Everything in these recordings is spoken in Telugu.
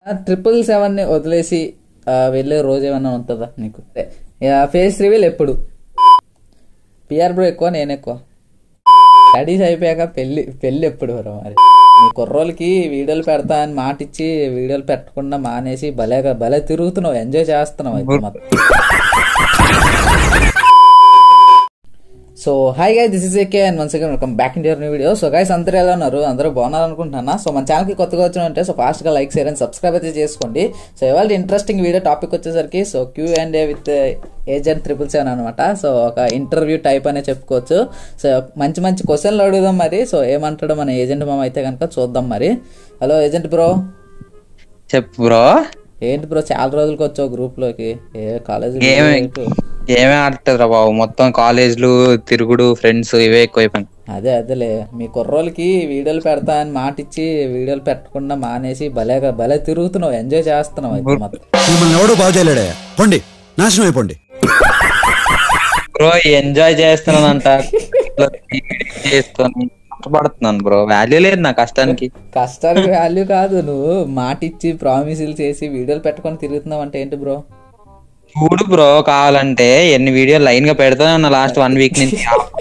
ట్రిపుల్ సెవెన్ ని వదిలేసి ఆ, వెళ్ళే రోజు ఏమైనా ఉంటుందా నీకు ఫేస్ రివీల్ ఎప్పుడు పిఆర్ బ్రో ఎక్కువ నేను ఎక్కువ స్టడీస్ అయిపోయాక పెళ్లి పెళ్లి ఎప్పుడు బ్రో మరి నీ కుర్రోళ్ళకి వీడియోలు పెడతా అని మాట ఇచ్చి వీడియోలు పెట్టకుండా మానేసి భలేగా భలే తిరుగుతున్నావు ఎంజాయ్ చేస్తున్నావు అయితే మొత్తం so hi guys this is AK and once again welcome back in your new video so guys అందరూ ఎలా ఉన్నారు అందరూ బాగున్నారు అనుకుంటున్నా సో మన ఛానల్కి కొత్తగా వచ్చినంటే సో ఫాస్ట్గా లైక్ షేర్ అండ్ సబ్స్క్రైబ్ అయితే చేసుకోండి సో ఇవాళ ఇంట్రెస్టింగ్ వీడియో టాపిక్ వచ్చేసరికి so Q and A with agent triple seven అనమాట సో ఒక ఇంటర్వ్యూ టైప్ అనే చెప్పుకోవచ్చు సో మంచి మంచి క్వశ్చన్లు అడుగుదాం మరి సో ఏమంటాడో మన ఏజెంట్ మామ అయితే కనుక చూద్దాం మరి హలో ఏజెంట్ బ్రో చెప్పు బ్రో ఏంటి బ్రో చాలా రోజులకి వచ్చావు గ్రూప్ లోకి ఏ కాలేజ్ గేమ్ గేమే ఆడుతుందిరా బాబు మొత్తం కాలేజ్లు తిరుగుడు ఫ్రెండ్స్ ఇవే ఎక్కువైపోయింది అదే అదేలే మీ కుర్రోళ్ళకి వీడియోలు పెడతా అని మాట ఇచ్చి వీడియోలు పెట్టకుండా మానేసి భలేగా భలే తిరుగుతున్నావు ఎంజాయ్ చేస్తున్నావు అయితే మొత్తం మిమ్మల్ని ఎవడో బాగు చేయలేడే పొండి నాశనం అయిపోండి బ్రో ఎంజాయ్ చేస్తున్నానంట చేసుకొని కష్టపడుతున్నాను బ్రో వాల్యూ లేదు నా కష్టానికి కష్టానికి వాల్యూ కాదు నువ్వు మాట ఇచ్చి ప్రామిసులు చేసి వీడియోలు పెట్టుకొని తిరుగుతున్నావు అంటే ఏంటి బ్రో చూడు బ్రో కావాలంటే ఎన్ని వీడియోలు లైన్ గా పెడతానే ఉన్నా లాస్ట్ వన్ వీక్ నుంచి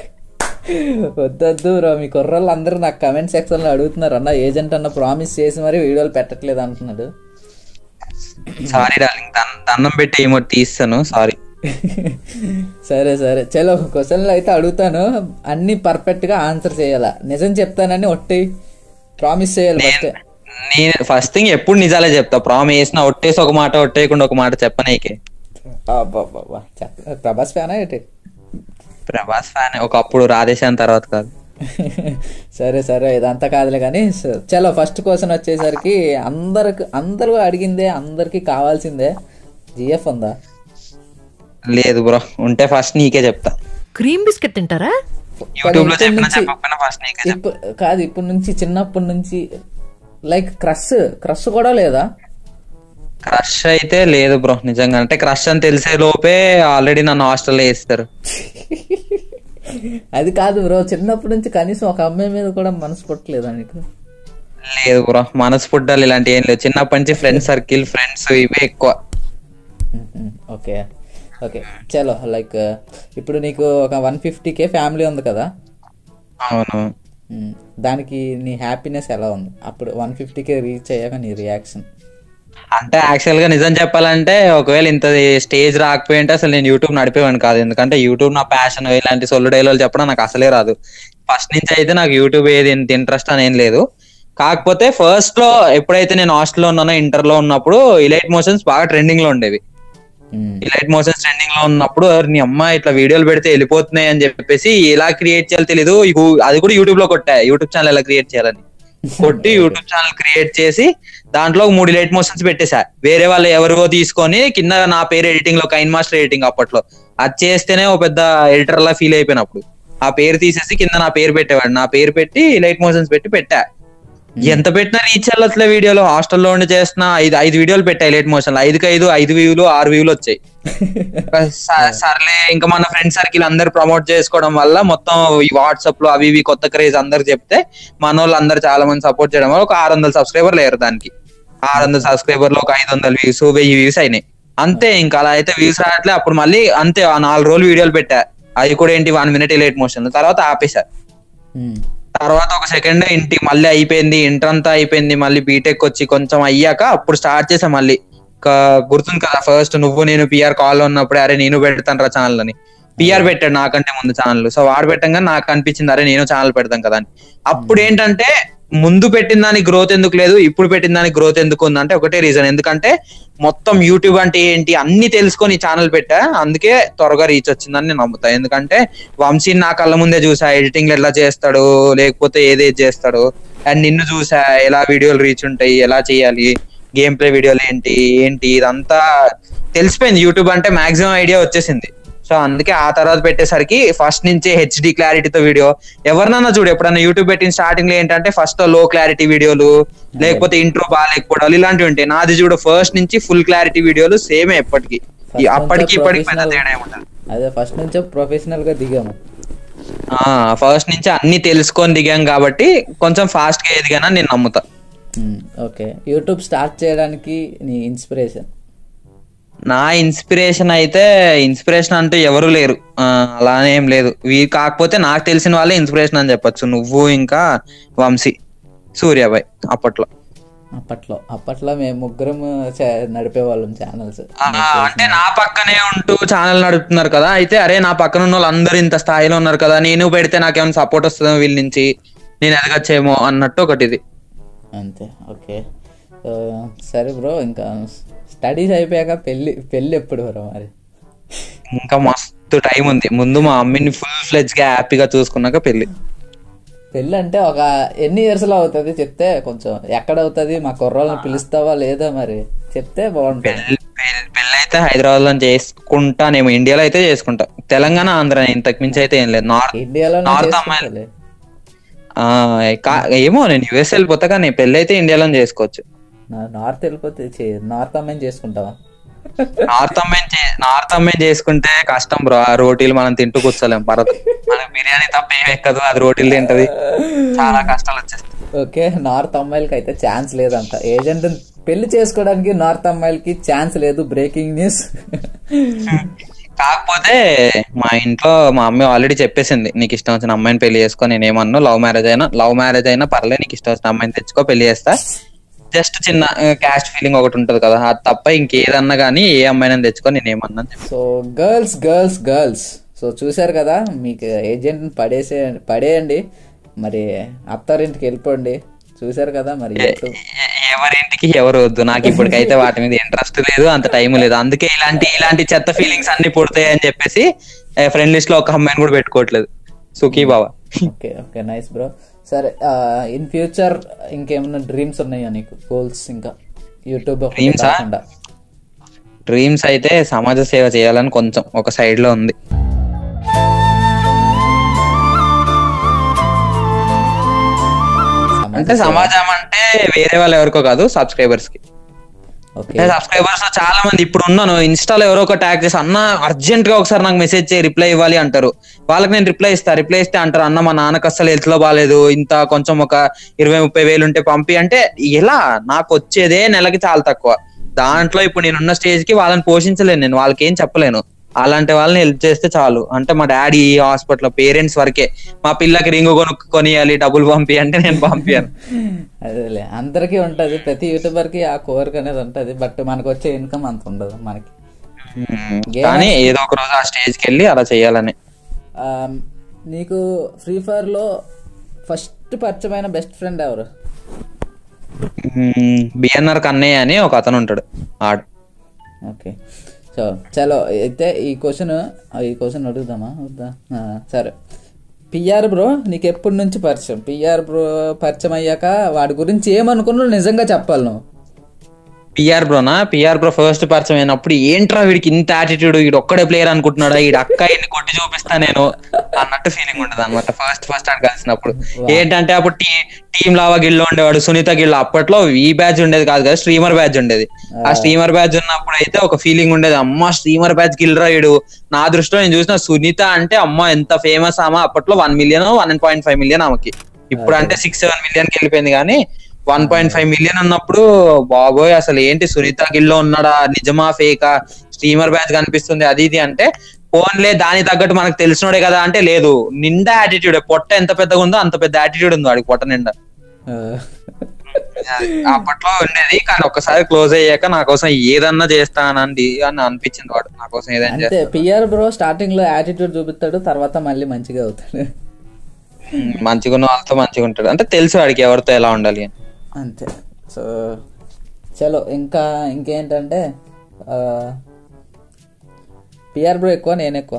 వద్దొద్దు బ్రో మీ కుర్రోళ్ళు అందరూ నాకు కమెంట్ సెక్షన్ లో అడుగుతున్నారు అన్న ఏజెంట్ అన్న ప్రామిస్ చేసి మరి వీడియోలు పెట్టట్లేదు అంటున్నాడు సారీ డార్లింగ్ దండం పెట్టి ఏమో తీస్తాను సారీ సరే సరే చలో క్వశ్చన్లు అయితే అడుగుతాను అన్ని పర్ఫెక్ట్ గా ఆన్సర్ చేయాలా నిజం చెప్తానని ఒట్టి ప్రామిస్ చేయాలి ఫస్ట్ నేను ఫస్ట్ థింగ్ ఎప్పుడు నిజాలే చెప్తా ప్రామిస్ చేసిన ఒట్టేసి ఒక మాట ఒట్టేయకుండా ఒక మాట చెప్పనీకే అబ్బబ్బబ్బా. చెప్ప- ప్రభాస్ ఫ్యానా ఏంటి ప్రభాస్ ఫ్యాన్ ఒకప్పుడు రాధేశాన్ తర్వాత కాదు సరే సరే ఇదంతా కాదులే కానీ స- చలో ఫస్ట్ క్వశ్చన్ వచ్చేసరికి అందరికి అందరూ అడిగిందే అందరికి కావాల్సిందే జిఎఫ్ ఉందా లేదు బ్రో ఉంటే ఫస్ట్ నీకే చెప్తా క్రీమ్ బిస్కెట్ తింటారా యూట్యూబ్ లో ఇప్పటి చెప్పినా నుంచి- చెప్పకపోయినా ఫస్ట్ నీకే చెప్తా ఇప్పు- కాదు ఇప్పటి నుంచి చిన్నప్పటి నుంచి లైక్ క్రష్ క్రష్ కూడా లేదా క్రష్ అయితే లేదు బ్రో నిజంగా అంటే క్రష్ అని తెలిసే లోపే ఆల్రెడీ నన్ను హాస్టల్లో వేస్తారు అది కాదు బ్రో చిన్నప్పటి నుంచి కనీసం ఒక అమ్మాయి మీద కూడా మనసు పుట్టలేదా నీకు లేదు బ్రో మనసు పుట్టాలి ఇలాంటి ఏం లేదు చిన్నప్పటి నుంచి ఫ్రెండ్ సర్కిల్ ఫ్రెండ్స్ ఇవే ఎక్కువ ఓకే ఓకే చలో లైక్ ఇప్పుడు నీకు ఒక వన్ ఫిఫ్టీ కే ఫ్యామిలీ ఉంది కదా అవును మ్మ్. దానికి నీ హ్యాపీనెస్ ఎలా ఉంది అప్పుడు వన్ ఫిఫ్టీ కే రీచ్ అయ్యాక నీ రియాక్షన్ అంటే యాక్చువల్ గా నిజం చెప్పాలంటే ఒకవేళ ఇంత స్టేజ్ రాకపోయింటే అసలు నేను యూట్యూబ్ నడిపేవాడిని కాదు ఎందుకంటే యూట్యూబ్ నా ప్యాషన్ ఇలాంటి సొల్లు డైలాగ్ చెప్పడం నాకు అసలే రాదు ఫస్ట్ నుంచి అయితే నాకు యూట్యూబ్ ఏది ఇంత ఇంట్రెస్ట్ అని ఏం లేదు కాకపోతే ఫస్ట్ లో ఎప్పుడైతే నేను హాస్టల్లో ఉన్నానో ఇంటర్ లో ఉన్నప్పుడు ఇలైట్ మోషన్స్ బాగా ట్రెండింగ్ లో ఉండేవి ఇలైట్ మోషన్స్ ట్రెండింగ్ లో ఉన్నప్పుడు "అరే, నీ అమ్మ ఇట్లా వీడియోలు పెడితే వెళ్ళిపోతున్నాయి అని చెప్పేసి ఎలా క్రియేట్ చేయాలో తెలీదు ఇగో- అది కూడా యూట్యూబ్ లో కొట్టా యూట్యూబ్ ఛానల్ ఎలా క్రియేట్ చేయాలని కొట్టి యూట్యూబ్ ఛానల్ క్రియేట్ చేసి దాంట్లో ఒక మూడు లైట్ మోషన్స్ పెట్టేశా వేరే వాళ్ళు ఎవరివో తీసుకొని కింద నా పేరు ఎడిటింగ్ లో కైన్ మాస్టర్ ఎడిటింగ్ అప్పట్లో అది చేస్తేనే ఒక పెద్ద ఎడిటర్ లా ఫీల్ అయిపోయినప్పుడు ఆ పేరు తీసేసి కింద నా పేరు పెట్టేవాడు నా పేరు పెట్టి లైట్ మోషన్స్ పెట్టి పెట్టా ఎంత పెట్టినా రీచ్ వెళ్ళట్లే వీడియోలో హాస్టల్లో ఉండి చేస్తున్నా ఐదు ఐదు వీడియోలు పెట్టాయి లేట్ మోషన్ ఐదుకి ఐదు ఐదు వ్యూలు ఆరు వ్యూలు వచ్చాయి స- సర్లే ఇంకా మన ఫ్రెండ్ సర్కిల్ అందరు ప్రమోట్ చేసుకోవడం వల్ల మొత్తం ఈ వాట్సాప్ లో అవి ఇవి కొత్త క్రేజ్ అందరు చెప్తే మన వాళ్ళు అందరు చాలా మంది సపోర్ట్ చేయడం వల్ల ఒక ఆరు వందల సబ్స్క్రైబర్ లేరు దానికి ఆరు వందల సబ్స్క్రైబర్ లో ఒక ఐదు వందల వ్యూస్ వెయ్యి వ్యూస్ అయినాయి అంతే ఇంకా అలా అయితే వ్యూస్ రావట్లే అప్పుడు మళ్ళీ అంతే ఆ నాలుగు రోజులు వీడియోలు పెట్టా అది కూడా ఏంటి వన్ మినిట్ లేట్ మోషన్ తర్వాత ఆపేశా తర్వాత ఒక సెకండ్ ఇంటి మళ్ళీ అయిపోయింది ఇంటర్ అంతా అయిపోయింది మళ్ళీ బీటెక్ వచ్చి కొంచెం అయ్యాక అప్పుడు స్టార్ట్ చేసా మళ్ళీ క- గుర్తుంది కదా ఫస్ట్ నువ్వు నేను పిఆర్ కాల్ లో ఉన్నప్పుడే అరే నేను పెడతాను రా ఛానల్ అని పిఆర్ పెట్టాడు నాకంటే ముందు ఛానల్ సో వాడు పెట్టంగా నాకు అనిపించింది అరే నేను ఛానల్ పెడతాను కదా అని అప్పుడు ఏంటంటే ముందు పెట్టిన దానికి గ్రోత్ ఎందుకు లేదు ఇప్పుడు పెట్టిన దానికి గ్రోత్ ఎందుకు ఉందంటే ఒకటే రీజన్ ఎందుకంటే మొత్తం యూట్యూబ్ అంటే ఏంటి అన్ని తెలుసుకొని ఛానల్ పెట్టా అందుకే త్వరగా రీచ్ వచ్చిందని నేను నమ్ముతా ఎందుకంటే వంశీ నా కళ్ళ ముందే చూసా ఎడిటింగ్ ఎలా చేస్తాడు లేకపోతే ఏదేది చేస్తాడు అండ్ నిన్ను చూసా ఎలా వీడియోలు రీచ్ ఉంటాయి ఎలా చేయాలి గేమ్ ప్లే వీడియోలు ఏంటి ఏంటి ఇదంతా తెలిసిపోయింది యూట్యూబ్ అంటే మాక్సిమం ఐడియా వచ్చేసింది సో అందుకే ఆ తర్వాత పెట్టేసరికి ఫస్ట్ నుంచే హెచ్డి క్లారిటీతో వీడియో ఎవరినన్నా చూడు ఎప్పుడన్నా యూట్యూబ్ పెట్టిన స్టార్టింగ్ లో ఏంటంటే ఫస్ట్ లో క్లారిటీ వీడియోలు లేకపోతే ఇంట్రో బాగాలేకపోవడాలు ఇలాంటివి ఉంటాయి నాది చూడు ఫస్ట్ నుంచి ఫుల్ క్లారిటీ వీడియోలు సేమ్ ఎప్పటికి ఈ అప్పటికి ఇప్పటికి పెద్ద తేడా ఏముండదు అదే ఫస్ట్ నుంచే ప్రొఫెషనల్ గా దిగాము ఫస్ట్ నుంచి అన్ని తెలుసుకొని దిగాం కాబట్టి కొంచెం ఫాస్ట్ గా ఎదిగానని నేను నమ్ముతా ఓకే యూట్యూబ్ స్టార్ట్ చేయడానికి నీ ఇన్స్పిరేషన్ నా ఇన్స్పిరేషన్ అయితే ఇన్స్పిరేషన్ అంటూ ఎవరు లేరు ఆ, అలానే ఏం లేదు వీ కాకపోతే నాకు తెలిసిన వాళ్ళే ఇన్స్పిరేషన్ అని చెప్పొచ్చు నువ్వు ఇంకా వంశీ సూర్యాబాయ్ అప్పట్లో అప్పట్లో అప్పట్లో మేము ముగ్గురం చే- నడిపేవాళ్ళం ఛానల్స్ ఆ, అంటే నా పక్కనే ఉంటూ ఛానల్ నడుపుతున్నారు కదా అయితే అరే నా పక్కన ఉన్న వాళ్ళందరూ ఇంత స్థాయిలో ఉన్నారు కదా నేను పెడితే నాకేమైనా సపోర్ట్ వస్తుందో వీళ్ళ నుంచి నేను ఎదగచ్చేమో అన్నట్టు ఒకటి ఇది అంతే ఓకే సో, సరే బ్రో ఇంకా స్టడీస్ అయిపోయాక పెళ్ళి పెళ్ళి ఎప్పుడు బ్రో మరి ఇంకా మస్తు టైం ఉంది ముందు మా మమ్మీని ఫుల్ ఫ్లెజ్ గా హ్యాపీగా చూసుకున్నాక పెళ్లి పెళ్ళి అంటే ఒక ఎన్ని ఇయర్స్ లో అవుతుంది చెప్తే కొంచెం ఎక్కడ అవుతుంది మా కుర్రోళ్ళని పిలుస్తావా లేదా మరి చెప్తే బాగుంటుంది పెళ్లి పెళ్లి- పెళ్లి అయితే హైదరాబాద్ లో చేసుకుంటానేమో ఇండియాలో అయితే చేసుకుంటా తెలంగాణ ఆంధ్ర ఇంతకు మించి అయితే ఏం లేదు నార్త్ ఇండియాలో నార్త్ అమ్మాయిలు ఆ, కా- ఏమో నేను యుఎస్ వెళ్ళిపోతా కానీ పెళ్లి అయితే ఇండియాలో చేసుకోవచ్చు నార్త్ వెళ్ళిపోతే చే- నార్త్ అమ్మాయిని చేసుకుంటావా నార్త్ అమ్మాయిని చే- నార్త్ అమ్మాయిని చేసుకుంటే కష్టం బ్రో ఆ రోటీలు మనం తింటూ కూర్చోలేం పరదు మనకి బిర్యానీ తప్ప ఏం ఎక్కదు అది రోటీలు తింటది చాలా కష్టాలు వచ్చేస్తాయి ఓకే నార్త్ అమ్మాయిలకి అయితే ఛాన్స్ లేదంట ఏజెంట్ పెళ్లి చేసుకోవడానికి నార్త్ అమ్మాయిలకి ఛాన్స్ లేదు బ్రేకింగ్ న్యూస్ కాకపోతే మా ఇంట్లో మా అమ్మ ఆల్రెడీ చెప్పేసింది నీకు ఇష్టం వచ్చిన అమ్మాయిని పెళ్లి చేసుకో నేను ఏమన్నా లవ్ మ్యారేజ్ అయినా లవ్ మ్యారేజ్ అయినా పర్లే నీకు ఇష్టం వచ్చిన అమ్మాయిని తెచ్చుకో పెళ్లి చేస్తా జస్ట్ చిన్న క్యాస్ట్ ఫీలింగ్ ఒకటి ఉంటది కదా అది తప్ప ఇంకేదన్నా కానీ ఏ అమ్మాయిని తెచ్చుకో నేను ఏమన్నా అని చెప్పి so girls girls girls so చూశారు కదా మీకు ఏజెంట్ పడేసే పడేయండి మరి అత్తారింటికి వెళ్ళిపోండి చూశారు కదా మరి యూట్యూబ్ ఎ- ఎవరింటికి ఎవరు వద్దు నాకు ఇప్పటికైతే వాటి మీద ఇంట్రెస్ట్ లేదు అంత టైం లేదు అందుకే ఇలాంటి ఇలాంటి చెత్త ఫీలింగ్స్ అన్ని పుడతాయి అని చెప్పేసి ఫ్రెండ్ లిస్ట్ లో ఒక అమ్మాయిని కూడా పెట్టుకోవట్లేదు సుఖీ బావా ఓకే ఓకే నైస్ బ్రో సరే ఇన్ ఫ్యూచర్ ఇంకేమైనా డ్రీమ్స్ ఉన్నాయా నీకు గోల్స్ ఇంకా యూట్యూబ్ Dreams ఆ? కాకుండా డ్రీమ్స్ అయితే సమాజ సేవ చేయాలని కొంచెం ఒక సైడ్ లో ఉంది అంటే సమాజం అంటే వేరే వాళ్ళు ఎవరికో కాదు సబ్స్క్రైబర్స్ కి ఓకే అంటే సబ్స్క్రైబర్స్ చాలా మంది ఇప్పుడు ఉన్నాను ఇన్స్టాలో ఎవరో ఒక ట్యాగ్ చేసి అన్న అర్జెంట్ గా ఒకసారి నాకు మెసేజ్ చేయి రిప్లై ఇవ్వాలి అంటారు వాళ్ళకి నేను రిప్లై ఇస్తా రిప్లై ఇస్తే అంటారు అన్న మా నాన్నకు అసలు హెల్త్ లో బాగాలేదు ఇంత కొంచెం ఒక ఇరవై ముప్పై వేలు ఉంటే పంపి అంటే ఎలా నాకు వచ్చేదే నెలకి చాలా తక్కువ దాంట్లో ఇప్పుడు నేనున్న స్టేజ్ కి వాళ్ళని పోషించలేను నేను వాళ్ళకి ఏం చెప్పలేను అలాంటి వాళ్ళని హెల్ప్ చేస్తే చాలు అంటే మా డాడీ హాస్పిటల్ పేరెంట్స్ వరకే మా పిల్లకి రింగు కొనుక్కు కొనియాలి డబ్బులు పంపి అంటే నేను పంపించాను అదేలే అందరికీ ఉంటది ప్రతి యూట్యూబర్ కి ఆ కోరిక అనేది ఉంటది బట్ మనకు వచ్చే ఇన్కమ్ అంత ఉండదు మనకి కానీ ఏదో ఒక రోజు ఆ స్టేజ్ కి వెళ్ళి అలా చేయాలని ఆ, నీకు ఫ్రీ ఫైర్ లో ఫస్ట్ పరిచయమైన బెస్ట్ ఫ్రెండ్ ఎవరు బిఎన్ఆర్ కన్నయ్య అని ఒక అతను ఉంటాడు ఆడు ఓకే సో చలో అయితే ఈ క్వశ్చన్ ఈ క్వశ్చన్ అడుగుదామా వద్దా ఆ, సరే పిఆర్ బ్రో నీకు ఎప్పటి నుంచి పరిచయం పిఆర్ బ్రో పరిచయం అయ్యాక వాడి గురించి ఏమనుకున్నావు నిజంగా చెప్పాలి నువ్వు పిఆర్ బ్రోనా పిఆర్ బ్రో ఫస్ట్ పరిచయం అయినప్పుడు ఏంట్రా వీడికి ఇంత యాటిట్యూడ్ వీడు ఒక్కడే ప్లేయర్ అనుకుంటున్నాడా వీడు అక్క ఇన్ని కొట్టి చూపిస్తా నేను అన్నట్టు ఫీలింగ్ ఉండదు అనమాట ఫస్ట్ ఫస్ట్ ఆడు కలిసినప్పుడు ఏంటంటే అప్పుడు టీ టీమ్ లావా గిల్లో ఉండేవాడు సునీత గిల్లో అప్పట్లో ఈ బ్యాచ్ ఉండేది కాదు కదా స్ట్రీమర్ బ్యాచ్ ఉండేది ఆ స్ట్రీమర్ బ్యాచ్ ఉన్నప్పుడు అయితే ఒక ఫీలింగ్ ఉండేది అమ్మ స్ట్రీమర్ బ్యాచ్ గిల్రా వీడు నా దృష్టిలో నేను చూసిన సునీత అంటే అమ్మ ఎంత ఫేమస్ ఆమె అప్పట్లో one million one point five million ఆమెకి ఇప్పుడు అంటే సిక్స్ సెవెన్ మిలియన్ కి వెళ్ళిపోయింది కానీ వన్ పాయింట్ ఫైవ్ మిలియన్ అన్నప్పుడు బాబోయ్ అసలు ఏంటి సునీత గిల్లో ఉన్నాడా నిజమా ఫేకా స్ట్రీమర్ బ్యాచ్ కనిపిస్తుంది అది ఇది అంటే ఫోన్లే దాని తగ్గట్టు మనకు తెలిసినోడే కదా అంటే లేదు నిండా యాటిట్యూడ్ పొట్ట ఎంత పెద్దగా ఉందో అంత పెద్ద యాటిట్యూడ్ ఉంది వాడికి పొట్ట నిండా ఆ, అప్పట్లో ఉండేది కానీ ఒక్కసారి క్లోజ్ అయ్యాక నా కోసం ఏదన్నా చేస్తానండి అని అనిపించింది వాడు నా కోసం ఏదైనా అంతే పిఆర్ బ్రో స్టార్టింగ్ లో యాటిట్యూడ్ చూపిస్తాడు తర్వాత మళ్ళీ మంచిగా అవుతాడు చేస్తాను మంచిగా ఉన్న వాళ్ళతో మంచిగా ఉంటాడు అంటే తెలుసు వాడికి ఎవరితో ఎలా ఉండాలి అని అంతే సో చలో ఇంకా ఇంకేంటంటే పిఆర్ బ్రో ఎక్కువ నేను ఎక్కువ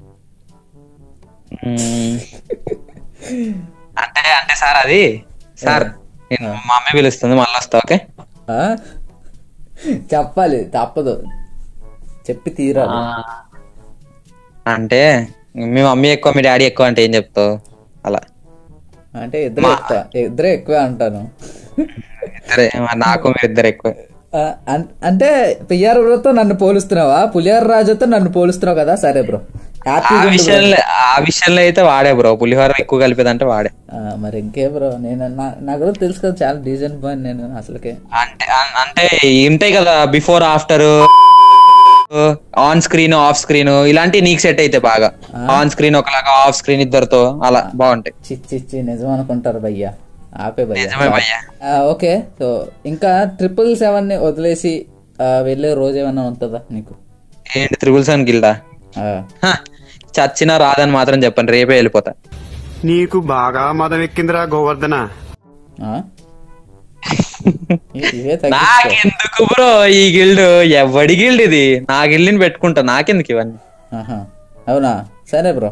మ్మ్. అంటే అంటే సార్ అది సార్ నేను మా అమ్మాయి పిలుస్తుంది మళ్ళీ వస్తా ఓకే ఆ? చెప్పాలి తప్పదు చెప్పి తీరాలి అంటే మీ మమ్మీ ఎక్కువ మీ డాడీ ఎక్కువ అంటే ఏం చెప్తావు అలా అంటే ఇద్దరే ఎక్కువ ఇద్దరే ఎక్కువే అంటాను ఇద్దరే మరి నాకు మీరు ఇద్దరు ఎక్కువ ఆ, అన్- అంటే పిఆర్ బ్రోతో నన్ను పోలుస్తున్నావా పులియార్ రాజుతో నన్ను పోలుస్తున్నావు కదా సరే బ్రో హ్యాపీ ఆ విషయంలో ఆ విషయంలో అయితే వాడే బ్రో పులిహోర ఎక్కువ కలిపేదంటే వాడే మరి ఇంకే బ్రో నేను నా- నాకు కూడా తెలుసు కదా చాలా డీసెంట్ బాయ్ నేను అసలుకే అంటే అన్- అంటే ఉంటాయి కదా before after on screen off screen ఇలాంటి నీకు సెట్ అయితే బాగా ఆన్ స్క్రీన్ ఒకలాగా ఆఫ్ స్క్రీన్ ఇద్దరితో అలా బాగుంటాయి చిచ్చి చిచ్చి నిజం అనుకుంటారు భయ్యా ఆపే నిజమే భయ్యా భయ్యా ఆ, ఓకే సో ఇంకా ట్రిపుల్ సెవెన్ ని వదిలేసి ఆ, వెళ్ళే రోజు ఏమైనా ఉంటుందా నీకు ఏంటి త్రిబుల్ సెవెన్ గిల్డా ఆ, హ, చచ్చినా రాదని మాత్రం చెప్పండి రేపే వెళ్ళిపోతా నీకు బాగా మదం ఎక్కిందిరా గోవర్ధన ఆ? ఇ- ఇవే తగ్గించుకో నాకెందుకు బ్రో ఈ గిల్డ్ ఎవడి గిల్డ్ ఇది నా గిల్డ్ని పెట్టుకుంటా నాకెందుకు ఇవన్నీ ఆహా. అవునా సరే బ్రో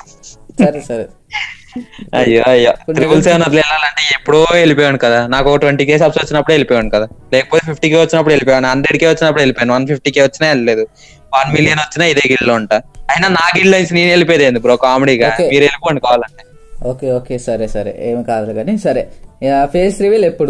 సరే సరే అయ్యో అయ్యో ట్రిపుల్ సెవెన్ అట్లా వెళ్ళాలంటే ఎప్పుడో వెళ్ళిపోయాను కదా నాకు ట్వంటీ కే సబ్స్ వచ్చినప్పుడు వెళ్ళిపోయాను కదా లేకపోతే ఫిఫ్టీ కే వచ్చినప్పుడు వెళ్ళిపోయాను హండ్రెడ్ కే వచ్చినప్పుడు వెళ్ళిపోయాను వన్ ఫిఫ్టీ కే వచ్చినా వెళ్ళలేదు వన్ మిలియన్ వచ్చినా ఇదే గిల్డ్ లో ఉంటా అయినా నా గిల్డ్ అయితే నేను వెళ్ళిపోయేది ఎందుకు బ్రో కామెడీగా Okay. మీరు వెళ్ళిపోండి కావాలంటే ఓకే ఓకే సరే సరే ఏమి కాదు కానీ సరే ఫేస్ రివీల్ ఎప్పుడు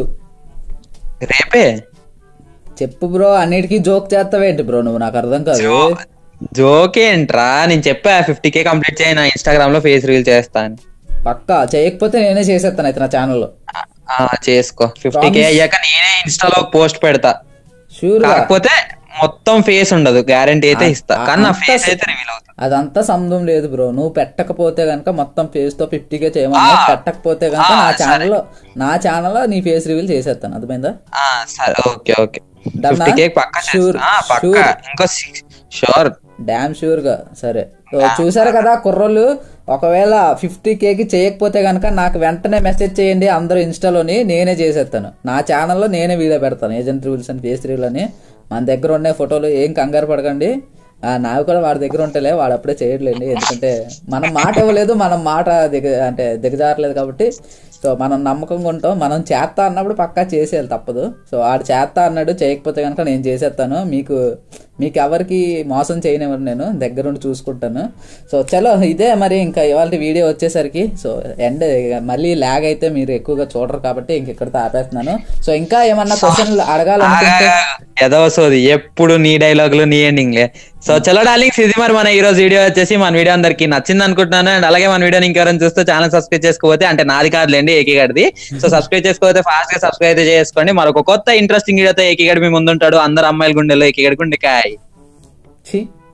రేపే చెప్పు బ్రో అన్నిటికీ జోక్ చేస్తావేంటి బ్రో నువ్వు నాకు అర్థం కాదు జోక్ ఏంట్రా నేను చెప్పా ఫిఫ్టీ కే కంప్లీట్ చేయి నా ఇన్స్టాగ్రామ్ లో ఫేస్ రీల్ చేస్తా అని పక్కా చేయకపోతే నేనే చేసేస్తాను అయితే నా ఛానల్లో ఆ, చేసుకో ఫిఫ్టీ కే అయ్యాక నేనే ఇన్స్టాలో పోస్ట్ పెడతా షూర్ కాకపోతే మొత్తం ఫేస్ ఉండదు గ్యారంటీ అయితే ఇస్తా ఆ- కానీ నా అంతా ఫేస్ స- అయితే రివీల్ అవుతుంది అదంతా సంబంధం లేదు బ్రో నువ్వు పెట్టకపోతే గనక మొత్తం ఫేస్ తో ఫిఫ్టీ కే చేయమన్నా ఆ. పెట్టకపోతే గనక ఆ, నా సరే. ఛానల్లో నా ఛానల్లో నీ ఫేస్ రివీల్ చేసేస్తాను అర్థమైందా ఆ, సరే ఓకే ఓకే Done ఫిఫ్టీ ఆ? కేక్ పక్కా Sure, చేస్తా. ఆ, పక్కా sure. ఇంకో షూర్ డామ్ షూర్ గా సరే సో చూసారు కదా కుర్రోళ్ళు ఒకవేళ ఫిఫ్టీ కేకి చేయకపోతే గనక నాకు వెంటనే మెసేజ్ చేయండి అందరూ ఇన్స్టాలోని నేనే చేసేస్తాను నా ఛానల్లో నేనే వీడియో పెడతాను ఏజెంట్ రివ్యూల్స్ అని ఫేస్ రివ్యూల్ అని మన దగ్గర ఉండే ఫోటోలు ఏం కంగారు పడకండి ఆ, నావి కూడా వాడి దగ్గర ఉంటేలే వాడు అప్పుడే చేయట్లేండి ఎందుకంటే మనం మాట ఇవ్వలేదు మనం మాట దిగ అంటే దిగజారలేదు కాబట్టి సో మనం నమ్మకంగా ఉంటాం మనం చేస్తా అన్నప్పుడు పక్కా చేసేయాలి తప్పదు సో ఆడు చేస్తా అన్నాడు చేయకపోతే కనుక నేను చేసేస్తాను మీకు మీకు ఎవరికి మోసం చేయనివ్వరు నేను దగ్గరుండి చూసుకుంటాను సో చలో ఇదే మరి ఇంకా ఇవాళ వీడియో వచ్చేసరికి సో ఎండ్ మళ్ళీ ల్యాగ్ అయితే మీరు ఎక్కువగా చూడరు కాబట్టి ఇంక ఇక్కడితో ఆపేస్తున్నాను సో ఇంకా ఏమన్నా క్వశ్చన్లు అడగాలనుకుంటే ఎదవసోది ఎప్పుడు నీ డైలాగులు నీ ఎండింగ్ సో చలో డార్లింగ్స్ ఇది మరి మన ఈ రోజు వీడియో వచ్చేసి మన వీడియో అందరికి నచ్చింది అనుకుంటున్నాను అండ్ అలాగే మన వీడియోని ఇంకెవరైనా చూస్తే ఛానల్ సబ్స్క్రైబ్ చేసుకోకపోతే అంటే నాది కాదులేండి ఏకీగడిది సో సబ్స్క్రైబ్ చేసుకోకపోతే ఫాస్ట్ గా సబ్స్క్రైబ్ అయితే చేసుకోండి మరొక కొత్త ఇంట్రెస్టింగ్ వీడియోతో ఏకీగడి మీ ముందుంటాడు అందరు అమ్మాయిల గుండెల్లో ఏకీగడి గుండెకాయ్ ఛీ